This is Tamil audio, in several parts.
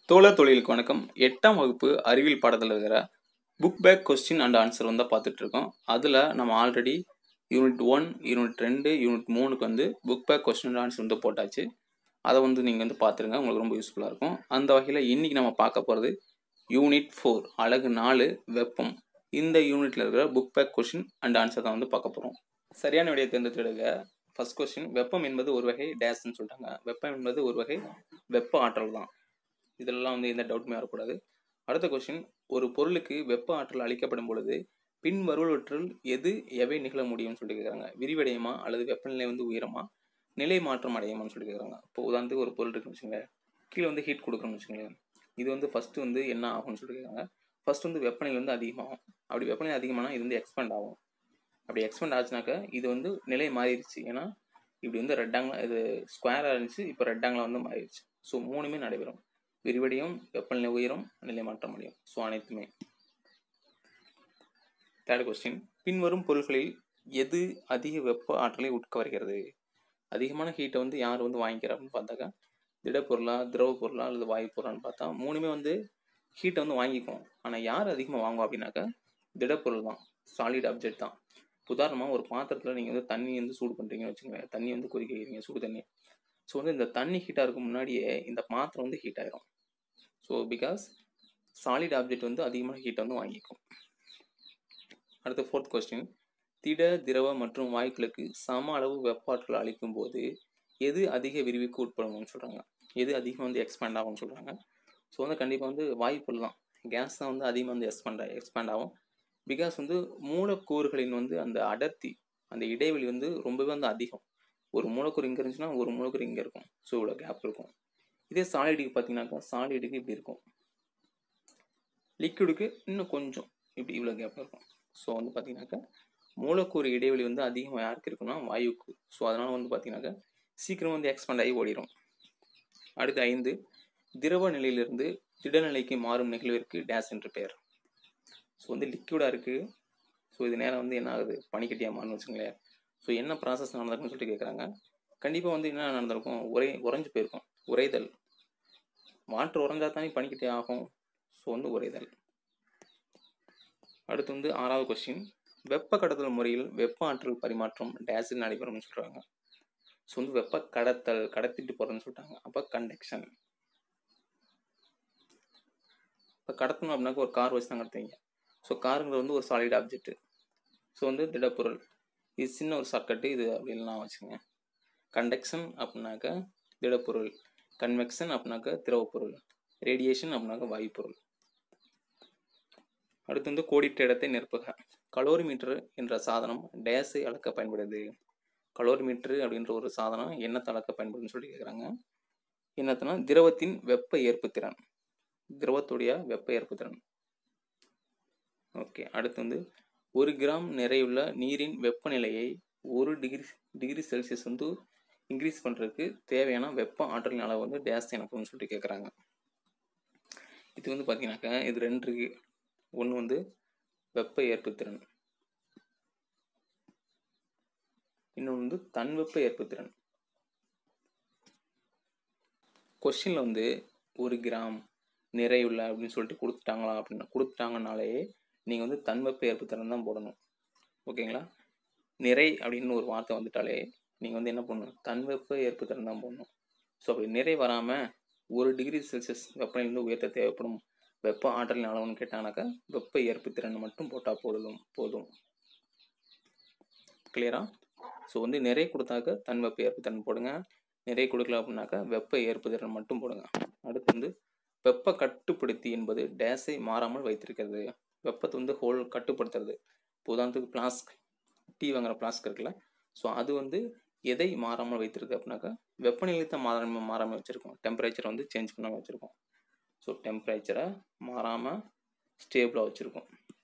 தோழர் தொழிலுக்கு வணக்கம் எட்டாம் வகுப்பு அறிவியல் பாடத்தில் இருக்கிற book back question and answer வந்து பார்த்துட்டு இருக்கோம் அதில் நம்ம ஆல்ரெடி யூனிட் ஒன் யூனிட் ரெண்டு யூனிட் மூணுக்கு வந்து book back question and answer வந்து போட்டாச்சு அதை வந்து நீங்கள் வந்து பார்த்துருங்க உங்களுக்கு ரொம்ப யூஸ்ஃபுல்லாக இருக்கும் அந்த வகையில் இன்றைக்கி நம்ம பார்க்க போகிறது யூனிட் ஃபோர் அழகு நாலு வெப்பம் இந்த யூனிட்டில் இருக்கிற book back question and answer தான் வந்து பார்க்க போகிறோம் சரியான விடையை தேர்ந்தெடுக்க ஃபர்ஸ்ட் கொஸ்டின் வெப்பம் என்பது ஒரு வகை டேஸ்ன்னு சொல்லிட்டாங்க வெப்பம் என்பது ஒரு வகை வெப்ப ஆற்றல் தான் இதெல்லாம் வந்து எந்த டவுட்டுமே வரக்கூடாது அடுத்த கொஸ்டின் ஒரு பொருளுக்கு வெப்ப ஆற்றல் அளிக்கப்படும் பொழுது பின் வருவற்றுள் எது எவை நிகழ முடியும்னு சொல்லி கேட்குறாங்க விரிவடையுமா அல்லது வெப்பநிலை வந்து உயரமா நிலை மாற்றம் அடையுமான்னு சொல்லி கேட்குறாங்க இப்போ உதாரணத்துக்கு ஒரு பொருள் இருக்குன்னு வச்சுக்கோங்க கீழே வந்து ஹீட் கொடுக்குறோம்னு வச்சுக்கோங்களேன் இது வந்து ஃபஸ்ட்டு வந்து என்ன ஆகும்னு சொல்லி கேட்குறாங்க ஃபர்ஸ்ட் வந்து வெப்பநிலை வந்து அதிகமாகும் அப்படி வெப்பநிலை அதிகமானால் இது வந்து எக்ஸ்பேண்ட் ஆகும் அப்படி எக்ஸ்பேண்ட் ஆச்சுனாக்கா இது வந்து நிலை மாறிடுச்சு ஏன்னா இப்படி வந்து ரெட்டாங்கில் இது ஸ்கொயராக இருந்துச்சு இப்போ ரெட்டாங்கில் வந்து மாறிடுச்சு ஸோ மூணுமே நடைபெறும் விரிவடையும் வெப்பநிலை உயரும் நிலை மாற்றம் அடையும் ஸோ அனைத்துமே தேர்ட் கொஸ்டின் பின்வரும் பொருட்களில் எது அதிக வெப்ப ஆற்றலை உட்கவருகிறது அதிகமான ஹீட்டை வந்து யார் வந்து வாங்கிக்கிறா அப்படின்னு பார்த்தாக்கா திடப்பொருளா திரவ பொருளா அல்லது வாயு பொருளான்னு பார்த்தா மூணுமே வந்து ஹீட்டை வந்து வாங்கிக்கும் ஆனால் யார் அதிகமாக வாங்குவா அப்படின்னாக்கா திடப்பொருள் தான் சாலிட் ஆப்ஜெக்ட் தான் உதாரணமாக ஒரு பாத்திரத்தில் நீங்கள் வந்து தண்ணி வந்து சூடு பண்ணுறீங்கன்னு வச்சுக்கோங்க தண்ணி வந்து கொதிக்க வைக்கிறீங்க சுடு தண்ணி ஸோ வந்து இந்த தண்ணி ஹீட்டாக இருக்கும் முன்னாடியே இந்த பாத்திரம் வந்து ஹீட் ஆயிரும் ஸோ பிகாஸ் சாலிட் ஆப்ஜெக்ட் வந்து அதிகமான ஹீட்டை வந்து வாங்கிக்கும் அடுத்த ஃபோர்த் கொஸ்டின் திட திரவ மற்றும் வாயுக்களுக்கு சம அளவு வெப்ப ஆற்றல் அளிக்கும் போது எது அதிக விரிவுக்கு உட்படும்னு சொல்கிறாங்க எது அதிகம் வந்து எக்ஸ்பேண்ட் ஆகும்னு சொல்கிறாங்க ஸோ வந்து கண்டிப்பாக வந்து வாய்ப்புகள் தான் கேஸ் தான் வந்து அதிகமாக வந்து எக்ஸ்பேண்ட் எக்ஸ்பேண்ட் ஆகும் பிகாஸ் வந்து மூலக்கூறுகளின் வந்து அந்த அடர்த்தி அந்த இடைவெளி வந்து ரொம்பவே வந்து அதிகம் ஒரு மூலக்கூறு இங்கே இருந்துச்சுன்னா ஒரு மூலக்கூறு இங்கே இருக்கும் ஸோ இவ்வளோ கேப் இருக்கும் இதே சாலிடுக்கு பார்த்தீங்கன்னாக்கா சாலிடுக்கு இப்படி இருக்கும் லிக்விடுக்கு இன்னும் கொஞ்சம் இப்படி இவ்வளோ கேப் இருக்கும் ஸோ வந்து பார்த்தீங்கன்னாக்கா மூலக்கூறு இடைவெளி வந்து அதிகமாக யாருக்கு இருக்குன்னா வாயுக்கு ஸோ அதனால் வந்து பார்த்தீங்கன்னாக்கா சீக்கிரம் வந்து எக்ஸ்பேண்ட் ஆகி ஓடிடும் அடுத்து ஐந்து திரவ நிலையிலிருந்து திடநிலைக்கு மாறும் நிகழ்விற்கு டேஸ் என்று பெயர் ஸோ வந்து லிக்விடாக இருக்குது ஸோ இது நேரம் வந்து என்ன ஆகுது பனிக்கட்டியாக மாறுன்னு வச்சுங்களேன் ஸோ என்ன ப்ராசஸ் நடந்திருக்குன்னு சொல்லிட்டு கேட்குறாங்க கண்டிப்பாக வந்து என்ன நடந்திருக்கும் உரை உறைஞ்சு போயிருக்கும் உறைதல் வாட்டர் உறைஞ்சா தானே பனிக்கட்டி ஆகும் ஸோ வந்து உறைதல் அடுத்து வந்து ஆறாவது கொஸ்டின் வெப்ப கடத்தல் முறையில் வெப்ப ஆற்றல் பரிமாற்றம் டேஸில் நடைபெறும்னு சொல்கிறாங்க ஸோ வந்து வெப்ப கடத்தல் கடத்திட்டு போகிறதுன்னு சொல்லிட்டாங்க அப்போ கண்டக்ஷன் இப்போ கடத்தணும் அப்படின்னாக்க ஒரு கார் வச்சு தான் கடத்துவீங்க ஸோ காருங்கிறது வந்து ஒரு சாலிட் ஆப்ஜெக்ட் ஸோ வந்து திடப்பொருள் இது சின்ன ஒரு ஷார்ட்கட்டு இது அப்படின்லாம் வச்சுக்கோங்க கண்டக்ஷன் அப்படின்னாக்கா திடப்பொருள் கன்வெக்ஷன் அப்படின்னாக்கா திரவப்பொருள் ரேடியேஷன் அப்படின்னாக்கா வாயுப்பொருள் அடுத்து வந்து கோடிட்ட இடத்தை நிரப்புக கலோரிமீட்டர் என்ற சாதனம் டேஸை அளக்க பயன்படுது கலோரிமீட்டர் அப்படின்ற ஒரு சாதனம் என்னத்தை அளக்க பயன்படுதுன்னு சொல்லி கேட்குறாங்க என்னத்தனா திரவத்தின் வெப்ப ஏற்புத்திறன் திரவத்துடைய வெப்ப ஏற்புத்திறன் ஓகே அடுத்து வந்து ஒரு கிராம் நிறையுள்ள நீரின் வெப்பநிலையை ஒரு டிகிரி டிகிரி செல்சியஸ் வந்து இன்க்ரீஸ் பண்ணுறதுக்கு தேவையான வெப்ப ஆற்றலின் அளவு வந்து டேஸ் எனக்குன்னு சொல்லிட்டு கேட்குறாங்க இது வந்து பார்த்தீங்கன்னாக்கா இது ரெண்டு இருக்கு ஒன்று வந்து வெப்ப ஏற்புத்திறன் இன்னொன்று வந்து தன்வெப்ப ஏற்புத்திறன் கொஸ்டினில் வந்து ஒரு கிராம் நிறையுள்ள அப்படின்னு சொல்லிட்டு கொடுத்துட்டாங்களா அப்படின்னா கொடுத்துட்டாங்கனாலே நீங்கள் வந்து தன்வெப்ப ஏற்புத்திறன் தான் போடணும் ஓகேங்களா நிறை அப்படின்னு ஒரு வார்த்தை வந்துட்டாலே நீங்கள் வந்து என்ன பண்ணணும் தன்வெப்ப ஏற்புத்திறன் தான் போடணும் ஸோ அப்படி நிறை வராமல் ஒரு டிகிரி செல்சியஸ் வெப்பநிலையிலிருந்து உயர்த்த தேவைப்படும் வெப்ப ஆற்றலின் அளவுன்னு கேட்டாங்கனாக்கா வெப்ப ஏற்புத்திறன் மட்டும் போட்டால் போதும் போதும் கிளியரா ஸோ வந்து நிறை கொடுத்தாக்க தன் வெப்ப ஏற்புத்திறன் போடுங்க நிறை கொடுக்கல அப்படின்னாக்கா வெப்ப ஏற்புத்திறன் மட்டும் போடுங்க அடுத்து வந்து வெப்ப கட்டுப்படுத்தி என்பது டேஸை மாறாமல் வைத்திருக்கிறது வெப்பத்தை வந்து ஹோல் கட்டுப்படுத்துறது இப்போ உதாரணத்துக்கு பிளாஸ்க் டீ வாங்குற பிளாஸ்க் இருக்குல்ல ஸோ அது வந்து எதை மாறாமல் வைத்திருக்கு அப்படின்னாக்கா வெப்பநிலை தான் மாறாமல் மாறாமல் வச்சுருக்கோம் டெம்பரேச்சரை வந்து சேஞ்ச் பண்ணாமல் வச்சுருக்கோம் ஸோ டெம்பரேச்சரை மாறாமல் ஸ்டேபிளாக வச்சுருக்கோம்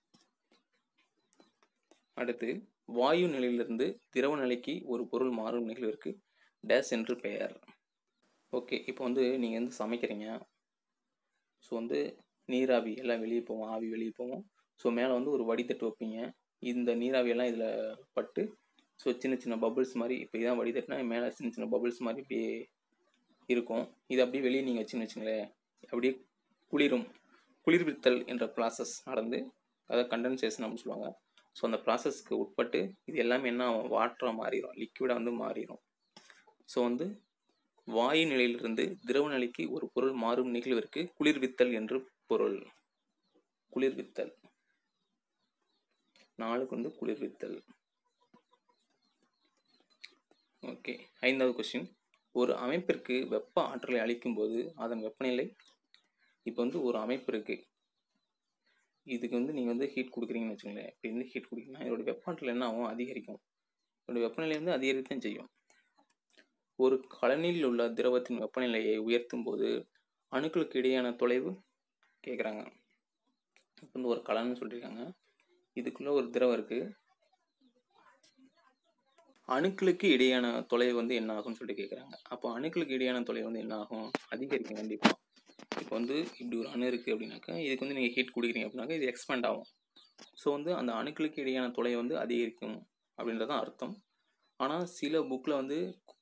அடுத்து வாயு நிலையிலிருந்து திரவ நிலைக்கு ஒரு பொருள் மாறும் நிகழ்விற்கு டேஸ் என்று பெயர் ஓகே இப்போ வந்து நீங்கள் வந்து சமைக்கிறீங்க ஸோ வந்து நீராவி எல்லாம் வெளியே போவோம் ஆவி வெளியே போவோம் ஸோ மேலே வந்து ஒரு வடித்தட்டு வைப்பீங்க இந்த நீராவியெல்லாம் இதில் பட்டு ஸோ சின்ன சின்ன பபுள்ஸ் மாதிரி இப்போ இதான் வடிதட்டுனா மேலே சின்ன சின்ன பபுள்ஸ் மாதிரி இப்படியே இருக்கும் இது அப்படியே வெளியே நீங்கள் வச்சுன்னு வச்சுங்களேன் அப்படியே குளிரும் குளிர்வித்தல் என்ற ப்ராசஸ் நடந்து அதை கண்டென்சேஷன் அப்படின்னு சொல்லுவாங்க ஸோ அந்த ப்ராசஸ்க்கு உட்பட்டு இது எல்லாமே என்ன ஆகும் வாட்டராக மாறிடும் லிக்விடாக வந்து மாறிடும் ஸோ வந்து வாயு நிலையிலிருந்து திரவ நிலைக்கு ஒரு பொருள் மாறும் நிகழ்விற்கு குளிர்வித்தல் என்று பொருள் குளிர்வித்தல் நாளுக்கு வந்து குளிர்வித்தல் ஓகே ஐந்தாவது கொஸ்டின் ஒரு அமைப்பிற்கு வெப்ப ஆற்றலை அளிக்கும் போது அதன் வெப்பநிலை இப்போ வந்து ஒரு அமைப்பு இருக்குது இதுக்கு வந்து நீங்கள் வந்து ஹீட் கொடுக்குறீங்கன்னு வச்சுக்கோங்களேன் இப்படி வந்து ஹீட் கொடுக்குறீங்கன்னா இதோட வெப்ப ஆற்றல் என்ன ஆகும் அதிகரிக்கும் இதோட வெப்பநிலை வந்து அதிகரித்தான் செய்யும் ஒரு கலனில் உள்ள திரவத்தின் வெப்பநிலையை உயர்த்தும் போது அணுக்களுக்கு இடையான தொலைவு கேட்குறாங்க இப்போ வந்து ஒரு கலன்னு சொல்லியிருக்காங்க இதுக்குள்ளே ஒரு திரவம் இருக்குது அணுக்களுக்கு இடையான தொலைவு வந்து என்ன ஆகும்னு சொல்லிட்டு கேட்குறாங்க அப்போ அணுக்களுக்கு இடையான தொலைவு வந்து என்ன ஆகும் அதிகரிக்கும் கண்டிப்பாக இப்போ வந்து இப்படி ஒரு அணு இருக்குது அப்படின்னாக்கா இதுக்கு வந்து நீங்கள் ஹீட் கொடுக்குறீங்க அப்படின்னாக்கா இது எக்ஸ்பேண்ட் ஆகும் ஸோ வந்து அந்த அணுக்களுக்கு இடையான தொலைவு வந்து அதிகரிக்கும் அப்படின்றது தான் அர்த்தம் ஆனால் சில புக்கில் வந்து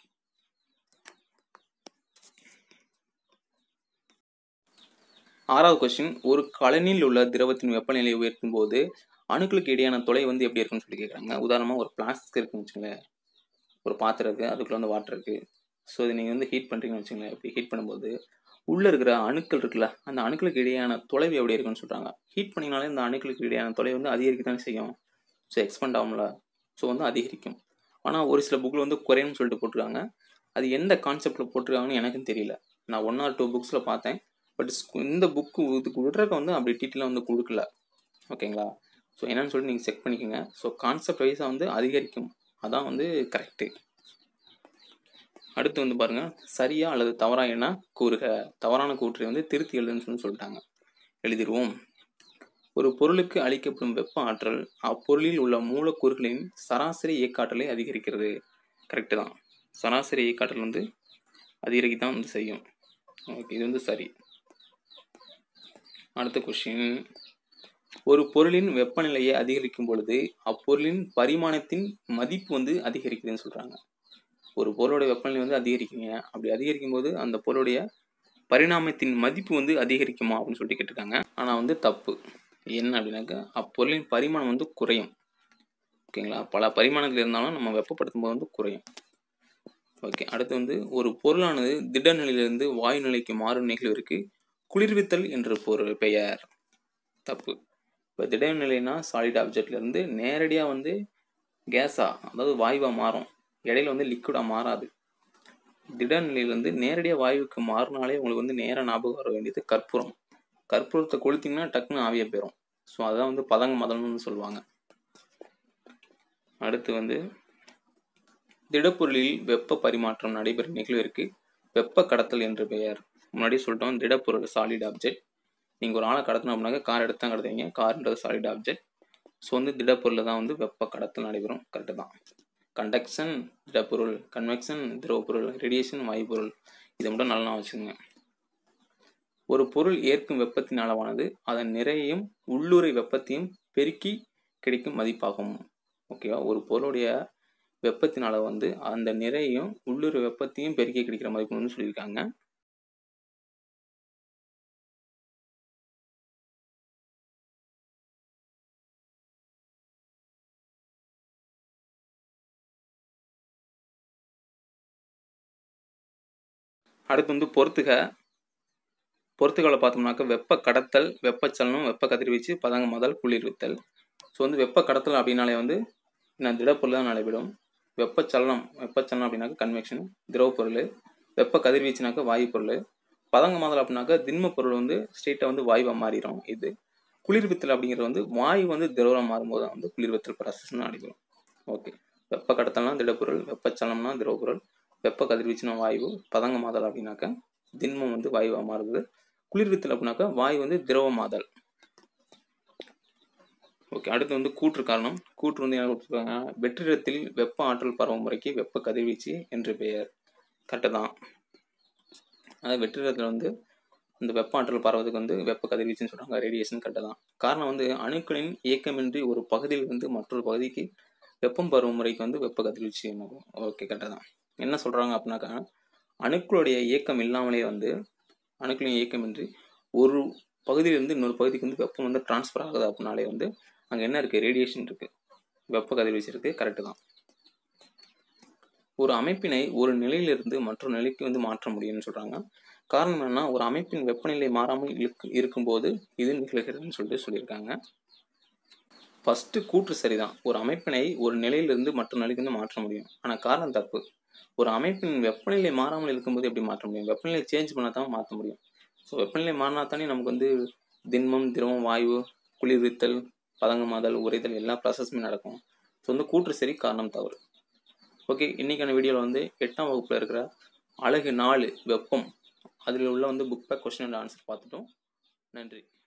ஆறாவது கொஸ்டின் ஒரு கலனில் உள்ள திரவத்தின் வெப்பநிலையை உயர்த்தும் போது அணுக்களுக்கு இடையான தொலைவு வந்து எப்படி இருக்குன்னு சொல்லி கேட்குறாங்க உதாரணமாக ஒரு பிளாஸ்டிக் இருக்குன்னு வச்சுங்களேன் ஒரு பாத்திரம் இருக்குது அதுக்குள்ளே வந்து வாட்டர் இருக்குது ஸோ இதை நீங்கள் வந்து ஹீட் பண்ணுறீங்கன்னு வச்சுங்களேன் இப்படி ஹீட் பண்ணும்போது உள்ளே இருக்கிற அணுக்கள் இருக்குல்ல அந்த அணுக்களுக்கு இடையான தொலைவு எப்படி இருக்குன்னு சொல்கிறாங்க ஹீட் பண்ணிங்கனாலே இந்த அணுக்களுக்கு இடையான தொலைவு வந்து அதிகரிக்க தானே செய்யும் ஸோ எக்ஸ்பெண்ட் ஆகும்ல ஸோ வந்து அதிகரிக்கும் ஆனால் ஒரு சில புக்கில் வந்து குறையும்னு சொல்லிட்டு போட்டிருக்காங்க அது எந்த கான்செப்டில் போட்டிருக்காங்கன்னு எனக்கும் தெரியல நான் ஒன் ஆர் டூ புக்ஸில் பார்த்தேன் பட் இந்த புக்கு இதுக்கு விடுறக்க வந்து அப்படி டீட்டெயிலாக வந்து கொடுக்கல ஓகேங்களா ஸோ என்னன்னு சொல்லி நீங்கள் செக் பண்ணிக்கோங்க ஸோ கான்செப்ட் வைஸாக வந்து அதிகரிக்கும் அதான் வந்து கரெக்டு அடுத்து வந்து பாருங்கள் சரியா அல்லது தவறா என கூறுக தவறான கூற்றை வந்து திருத்தி எழுதுன்னு சொல்லி சொல்லிட்டாங்க எழுதிடுவோம் ஒரு பொருளுக்கு அளிக்கப்படும் வெப்ப ஆற்றல் அப்பொருளில் உள்ள மூலக்கூறுகளின் சராசரி இயக்காற்றலை அதிகரிக்கிறது கரெக்டு தான் சராசரி இயக்காற்றல் வந்து அதிகரிக்க தான் வந்து செய்யும் ஓகே இது வந்து சரி அடுத்த கொஷின் ஒரு பொருளின் வெப்பநிலையை அதிகரிக்கும் பொழுது அப்பொருளின் பரிமாணத்தின் மதிப்பு வந்து அதிகரிக்குதுன்னு சொல்கிறாங்க ஒரு பொருளுடைய வெப்பநிலை வந்து அதிகரிக்குங்க அப்படி அதிகரிக்கும் போது அந்த பொருளுடைய பரிணாமத்தின் மதிப்பு வந்து அதிகரிக்குமா அப்படின்னு சொல்லிட்டு கேட்டிருக்காங்க ஆனால் வந்து தப்பு என்ன அப்படின்னாக்கா அப்பொருளின் பரிமாணம் வந்து குறையும் ஓகேங்களா பல பரிமாணத்தில் இருந்தாலும் நம்ம வெப்பப்படுத்தும் போது வந்து குறையும் ஓகே அடுத்து வந்து ஒரு பொருளானது திட நிலையிலிருந்து வாயு நிலைக்கு மாறும் நிகழ்விற்கு குளிர்வித்தல் என்ற பொருள் பெயர் தப்பு இப்போ திட நிலைனா சாலிட் ஆப்ஜெக்ட்லேருந்து நேரடியாக வந்து கேஸாக அதாவது வாயுவாக மாறும் இடையில வந்து லிக்விடாக மாறாது திட நிலையிலேருந்து நேரடியாக வாயுவுக்கு மாறினாலே உங்களுக்கு வந்து நேராக ஞாபகம் வர வேண்டியது கற்பூரம் கற்பூரத்தை கொளுத்திங்கன்னா டக்குன்னு ஆவியாக போயிடும் ஸோ அதான் வந்து பதங்க மதம்னு சொல்லுவாங்க அடுத்து வந்து திடப்பொருளில் வெப்ப பரிமாற்றம் நடைபெறும் நிகழ்விற்கு வெப்ப கடத்தல் என்று பெயர் முன்னாடி சொல்லிட்டோம் திடப்பொருள் சாலிட் ஆப்ஜெக்ட் நீங்கள் ஒரு ஆளை கடத்தணும் அப்படின்னாக்க கார் எடுத்து தான் கடத்துவீங்க கார்ன்றது சாலிட் ஆப்ஜெக்ட் ஸோ வந்து திடப்பொருளில் தான் வந்து வெப்ப கடத்தல் நடைபெறும் கரெக்டு தான் கண்டக்ஷன் திடப்பொருள் கன்வெக்ஷன் திரவப்பொருள் ரேடியேஷன் வாயுப்பொருள் இதை மட்டும் நல்லா வச்சுக்கோங்க ஒரு பொருள் ஏற்கும் வெப்பத்தின் அளவானது அதன் நிறையையும் உள்ளுரை வெப்பத்தையும் பெருக்கி கிடைக்கும் மதிப்பாகும் ஓகேவா ஒரு பொருளுடைய வெப்பத்தின் அளவு வந்து அந்த நிறையையும் உள்ளுரை வெப்பத்தையும் பெருக்கி கிடைக்கிற மதிப்புன்னு சொல்லியிருக்காங்க அடுத்து வந்து பொறுத்துக பொறுத்துகளை பார்த்தோம்னாக்க வெப்ப கடத்தல் வெப்பச்சலனம் வெப்ப கதிர்வீச்சு பதங்க முதல் குளிர்வித்தல் ஸோ வந்து வெப்ப கடத்தல் அப்படின்னாலே வந்து நான் திடப்பொருள் தான் நடைபெறும் வெப்பச்சலனம் வெப்பச்சலனம் அப்படின்னாக்க கன்வெக்ஷன் திரவப்பொருள் வெப்ப கதிர்வீச்சுனாக்க வாயு பொருள் பதங்க முதல் அப்படின்னாக்க திண்ம பொருள் வந்து ஸ்ட்ரெயிட்டாக வந்து வாயுவாக மாறிடும் இது குளிர்வித்தல் அப்படிங்கிறது வந்து வாயு வந்து திரவம் மாறும்போது தான் வந்து குளிர்வித்தல் ப்ராசஸ் நடைபெறும் ஓகே வெப்ப கடத்தல்னா திடப்பொருள் வெப்பச்சலனம்னா திரவப்பொருள் வெப்ப கதிர்வீச்சுனா வாயு பதங்க மாதல் அப்படின்னாக்கா திண்மம் வந்து வாயுவாக மாறுது குளிர்வித்தல் அப்படின்னாக்கா வாயு வந்து திரவமாதல் ஓகே அடுத்து வந்து கூற்று காரணம் கூற்று வந்து என்ன கொடுத்துருக்காங்க வெற்றிடத்தில் வெப்ப ஆற்றல் பரவும் முறைக்கு வெப்ப கதிர்வீச்சு என்று பெயர் கரெக்டு தான் அதாவது வெற்றிடத்தில் வந்து இந்த வெப்ப ஆற்றல் பரவதுக்கு வந்து வெப்ப கதிர்வீச்சுன்னு சொல்கிறாங்க ரேடியேஷன் கரெக்டு தான் காரணம் வந்து அணுக்களின் இயக்கமின்றி ஒரு பகுதியில் வந்து மற்றொரு பகுதிக்கு வெப்பம் பருவம் முறைக்கு வந்து வெப்ப கதிர்வீச்சு ஆகும் ஓகே கரெக்டு தான் என்ன சொல்கிறாங்க அப்படின்னாக்கா அணுக்களுடைய இயக்கம் இல்லாமலே வந்து அணுக்களின் இயக்கமின்றி ஒரு பகுதியிலேருந்து இன்னொரு பகுதிக்கு வந்து வெப்பம் வந்து ட்ரான்ஸ்ஃபர் ஆகுது அப்படின்னாலே வந்து அங்கே என்ன இருக்குது ரேடியேஷன் இருக்குது வெப்ப கதிர்வீச்சு இருக்குது கரெக்டு தான் ஒரு அமைப்பினை ஒரு நிலையிலிருந்து மற்றொரு நிலைக்கு வந்து மாற்ற முடியும்னு சொல்கிறாங்க காரணம் என்னன்னா ஒரு அமைப்பின் வெப்பநிலை மாறாமல் இருக்கு இருக்கும்போது இது நிகழ்கிறதுன்னு சொல்லிட்டு சொல்லியிருக்காங்க ஃபஸ்ட்டு கூற்று சரிதான் ஒரு அமைப்பினை ஒரு நிலையிலிருந்து மற்றொரு நிலைக்கு வந்து மாற்ற முடியும் ஆனால் காரணம் தப்பு ஒரு அமைப்பின் வெப்பநிலை மாறாமல் இருக்கும்போது எப்படி மாற்ற முடியும் வெப்பநிலை சேஞ்ச் பண்ணால் தான் மாற்ற முடியும் ஸோ வெப்பநிலை மாறினா தானே நமக்கு வந்து திண்மம் திரவம் வாயு குளிர்வித்தல் பதங்கமாதல் உரைதல் எல்லா ப்ராசஸுமே நடக்கும் ஸோ வந்து கூற்று சரி காரணம் தவறு ஓகே இன்றைக்கான வீடியோவில் வந்து எட்டாம் வகுப்பில் இருக்கிற அழகு நாலு வெப்பம் அதில் உள்ள வந்து book back question and answer பார்த்துட்டோம் நன்றி